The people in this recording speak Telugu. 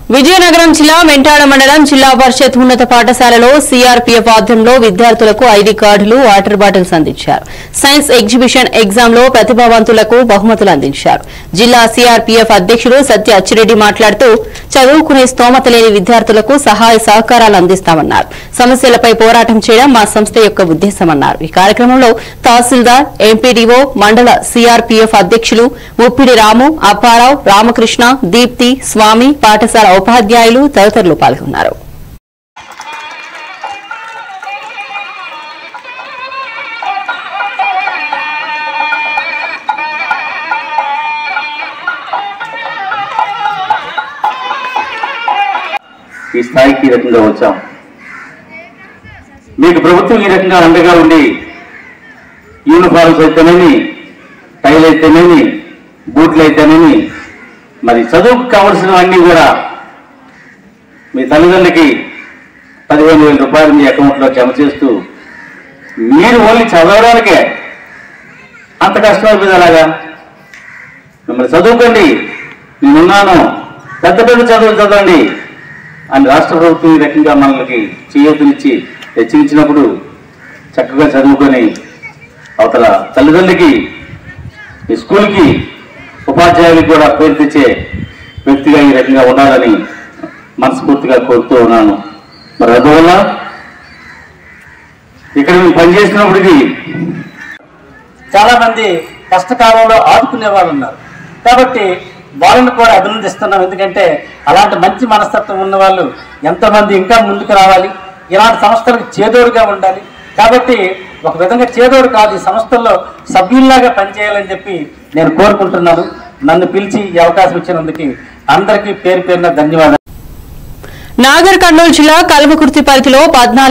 విజయనగరం జిల్లా మెంటాడ మండలం జిల్లా పరిషత్ ఉన్నత పాఠశాలలో సీఆర్పీఎఫ్ ఆధ్వర్యంలో విద్యార్థులకు ఐడీ కార్డులు వాటర్ బాటిల్స్ అందించారు సైన్స్ ఎగ్జిబిషన్ ఎగ్జామ్ లో ప్రతిభావంతులకు బహుమతులు అందించారు జిల్లా సీఆర్పీఎఫ్ అధ్యక్షుడు సత్య అచ్చిరెడ్డి మాట్లాడుతూ చదువుకునే స్తోమత లేని విద్యార్థులకు సహాయ సహకారాలు అందిస్తామన్నారు సమస్యలపై పోరాటం చేయడం మా సంస్థ యొక్క ఉద్దేశమన్నారు ఈ కార్యక్రమంలో తహసీల్దార్ ఎంపీడీఓ మండల సీఆర్పీఎఫ్ అధ్యక్షులు ముప్పిడి రాము అప్పారావు రామకృష్ణ దీప్తి స్వామి పాఠశాల ఉపాధ్యాయులు తదితరులు పాల్గొన్నారు ఈ స్థాయికి ఈ రకంగా వచ్చాం మీకు ప్రభుత్వం ఈ రకంగా అండగా ఉండి యూనిఫామ్స్ అయితేనేమి టైల్ అయితేనేమి బూట్లు అయితేనేమి మరి చదువుకు కావలసినవన్నీ కూడా మీ తల్లిదండ్రులకి పదిహేను వేల రూపాయలు మీ అకౌంట్లో జమ చేస్తూ మీరు ఓన్లీ చదవడానికే అంత కష్టమైపోయింది అలాగా మిమ్మల్ని చదువుకోండి నేనున్నాను పెద్ద పెద్ద చదువులు చదవండి అని రాష్ట్ర ప్రభుత్వం ఈ రకంగా మనకి చేయూతనిచ్చి హెచ్చరించినప్పుడు చక్కగా చదువుకొని అవతల తల్లిదండ్రులకి ఈ స్కూల్కి ఉపాధ్యాయులకు కూడా పేరు తెచ్చే వ్యక్తిగా ఈ రకంగా ఉండాలని మనస్ఫూర్తిగా కోరుతూ ఉన్నాను మరి అందువల్ల ఇక్కడ మేము పనిచేసినప్పటికీ చాలా మంది కష్టకాలంలో ఆదుకునే వాళ్ళు ఉన్నారు కాబట్టి వాళ్ళని కూడా అభినందిస్తున్నాం ఎందుకంటే అలాంటి మంచి మనస్తత్వం ఉన్న వాళ్ళు ఎంతమంది ఇంకా ముందుకు రావాలి ఇలాంటి సంస్థలకు చేదోడుగా ఉండాలి కాబట్టి ఒక విధంగా చేదోడు కాదు ఈ సంస్థల్లో సభ్యుల్లాగా పనిచేయాలని చెప్పి నేను కోరుకుంటున్నాను నన్ను పిలిచి ఈ అవకాశం ఇచ్చినందుకు అందరికీ పేరు పేరున ధన్యవాదాలు నాగర్ కర్నూలు జిల్లా కల్వకుర్తి పరిధిలో పద్నాలుగు